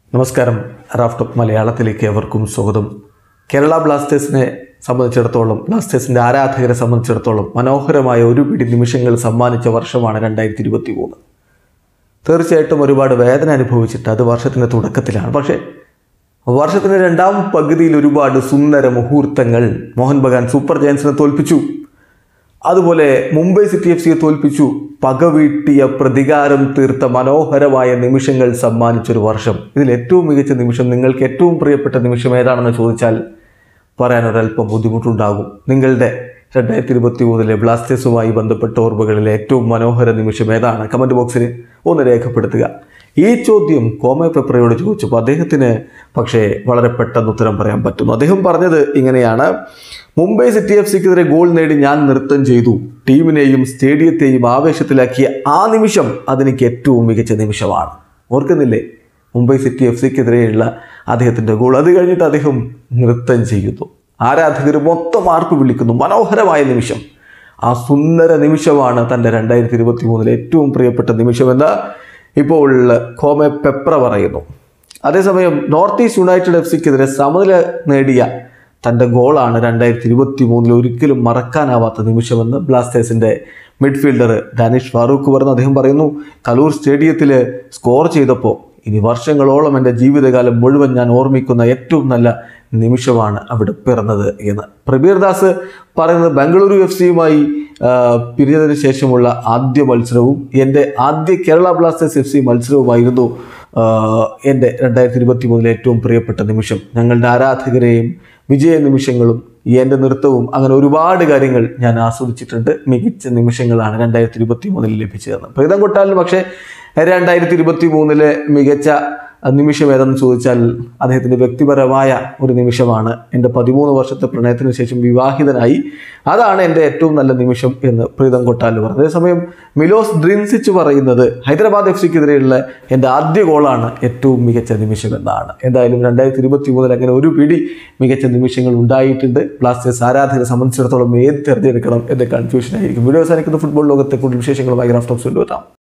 നമസ്കാരം റാഫ്റ്റോപ്പ് മലയാളത്തിലേക്ക് എവർക്കും സ്വാഗതം കേരള ബ്ലാസ്റ്റേഴ്സിനെ സംബന്ധിച്ചിടത്തോളം ബ്ലാസ്റ്റേഴ്സിൻ്റെ ആരാധകരെ സംബന്ധിച്ചിടത്തോളം മനോഹരമായ ഒരു പിടി നിമിഷങ്ങൾ സമ്മാനിച്ച വർഷമാണ് രണ്ടായിരത്തി ഇരുപത്തി മൂന്ന് തീർച്ചയായിട്ടും ഒരുപാട് വേദന അനുഭവിച്ചിട്ട് അത് വർഷത്തിൻ്റെ തുടക്കത്തിലാണ് പക്ഷേ വർഷത്തിൻ്റെ രണ്ടാം പകുതിയിൽ ഒരുപാട് സുന്ദര മുഹൂർത്തങ്ങൾ മോഹൻ ബഗാൻ സൂപ്പർ ജയൻസിനെ തോൽപ്പിച്ചു അതുപോലെ മുംബൈ സിറ്റി എഫ് സിയെ തോൽപ്പിച്ചു പകവീട്ടിയ പ്രതികാരം തീർത്ത മനോഹരമായ നിമിഷങ്ങൾ സമ്മാനിച്ചൊരു വർഷം ഇതിൽ ഏറ്റവും മികച്ച നിമിഷം നിങ്ങൾക്ക് ഏറ്റവും പ്രിയപ്പെട്ട നിമിഷം ഏതാണെന്ന് ചോദിച്ചാൽ പറയാൻ ഒരല്പം ബുദ്ധിമുട്ടുണ്ടാകും നിങ്ങളുടെ രണ്ടായിരത്തി ഇരുപത്തി മൂന്നിലെ ബ്ലാസ്റ്റേഴ്സുമായി ബന്ധപ്പെട്ട ഓർമ്മകളിലെ ഏറ്റവും മനോഹര നിമിഷം ഏതാണ് കമൻറ്റ് ബോക്സിൽ ഒന്ന് രേഖപ്പെടുത്തുക ഈ ചോദ്യം കോമ പെപ്രയോട് ചോദിച്ചപ്പോൾ അദ്ദേഹത്തിന് പക്ഷേ വളരെ പെട്ടെന്ന് ഉത്തരം പറയാൻ പറ്റുന്നു അദ്ദേഹം പറഞ്ഞത് ഇങ്ങനെയാണ് മുംബൈ സിറ്റി എഫ് സിക്കെതിരെ ഗോൾ നേടി ഞാൻ നൃത്തം ചെയ്തു ടീമിനെയും സ്റ്റേഡിയത്തെയും ആവേശത്തിലാക്കിയ ആ നിമിഷം അതെനിക്ക് ഏറ്റവും മികച്ച നിമിഷമാണ് ഓർക്കുന്നില്ലേ മുംബൈ സിറ്റി എഫ് സിക്കെതിരെയുള്ള അദ്ദേഹത്തിൻ്റെ ഗോൾ അത് കഴിഞ്ഞിട്ട് അദ്ദേഹം നൃത്തം ചെയ്യുന്നു ആരാധകർ മൊത്തം ആർപ്പ് വിളിക്കുന്നു മനോഹരമായ നിമിഷം ആ സുന്ദര നിമിഷമാണ് തൻ്റെ രണ്ടായിരത്തി ഇരുപത്തി മൂന്നിലെ ഏറ്റവും പ്രിയപ്പെട്ട നിമിഷമെന്ന് ഇപ്പോൾ കോമെ പെപ്ര പറയുന്നു അതേസമയം നോർത്ത് ഈസ്റ്റ് യുണൈറ്റഡ് എഫ് സിക്കെതിരെ സമനില നേടിയ തൻ്റെ ഗോളാണ് രണ്ടായിരത്തി ഇരുപത്തി മൂന്നിൽ ഒരിക്കലും മറക്കാനാവാത്ത നിമിഷമെന്ന് ബ്ലാസ്റ്റേഴ്സിൻ്റെ മിഡ്ഫീൽഡർ ഡാനിഷ് ഫാറൂഖ് പറഞ്ഞു അദ്ദേഹം പറയുന്നു കലൂർ സ്റ്റേഡിയത്തിൽ സ്കോർ ചെയ്തപ്പോൾ ഇനി വർഷങ്ങളോളം എൻ്റെ ജീവിതകാലം മുഴുവൻ ഞാൻ ഓർമ്മിക്കുന്ന ഏറ്റവും നല്ല നിമിഷമാണ് അവിടെ പിറന്നത് എന്ന് പ്രബീർ ദാസ് പറയുന്നത് ബംഗളൂരു എഫ് സിയുമായി പിരിഞ്ഞതിന് ശേഷമുള്ള ആദ്യ മത്സരവും എൻ്റെ ആദ്യ കേരള ബ്ലാസ്റ്റേഴ്സ് എഫ് സി മത്സരവുമായിരുന്നു ആ, എൻ്റെ രണ്ടായിരത്തി ഇരുപത്തി മൂന്നിലെ ഏറ്റവും പ്രിയപ്പെട്ട നിമിഷം ഞങ്ങളുടെ ആരാധകരെയും വിജയ നിമിഷങ്ങളും എൻ്റെ നൃത്തവും അങ്ങനെ ഒരുപാട് കാര്യങ്ങൾ ഞാൻ ആസ്വദിച്ചിട്ടുണ്ട് മികച്ച നിമിഷങ്ങളാണ് രണ്ടായിരത്തി ഇരുപത്തി മൂന്നിൽ ലഭിച്ചതെന്ന് പ്രീതം കൊട്ടാലിന് പക്ഷേ രണ്ടായിരത്തി ഇരുപത്തി മൂന്നിലെ മികച്ച നിമിഷം ഏതെന്ന് ചോദിച്ചാൽ അദ്ദേഹത്തിൻ്റെ വ്യക്തിപരമായ ഒരു നിമിഷമാണ് എൻ്റെ പതിമൂന്ന് വർഷത്തെ പ്രണയത്തിന് ശേഷം വിവാഹിതനായി അതാണ് എൻ്റെ ഏറ്റവും നല്ല നിമിഷം എന്ന് പ്രീതം കൊട്ടാൽ പറഞ്ഞു അതേസമയം മിലോസ് ഡ്രിൻസിച്ച് പറയുന്നത് ഹൈദരാബാദ് എഫ് സിക്കെതിരെയുള്ള എൻ്റെ ആദ്യ ഗോളാണ് ഏറ്റവും മികച്ച നിമിഷം എന്നാണ് എന്തായാലും രണ്ടായിരത്തി ഇരുപത്തി മൂന്നിൽ അങ്ങനെ ഒരു പിടി മികച്ച നിമിഷങ്ങൾ ഉണ്ടായിട്ടുണ്ട് ബ്ലാസ്റ്റേഴ്സ് ആരാധകരെ സംബന്ധിച്ചിടത്തോളം ഏത് തിരഞ്ഞെടുക്കണം എന്ന കൺഫ്യൂഷൻ ആയിരിക്കും വീഡിയോ അവസാനിക്കുന്ന ഫുട്ബോൾ ലോകത്തെ കൂടുതൽ വിശേഷങ്ങളുമായി ഗ്രാഫ്റ്റോക്സ് കൊണ്ടുവരാം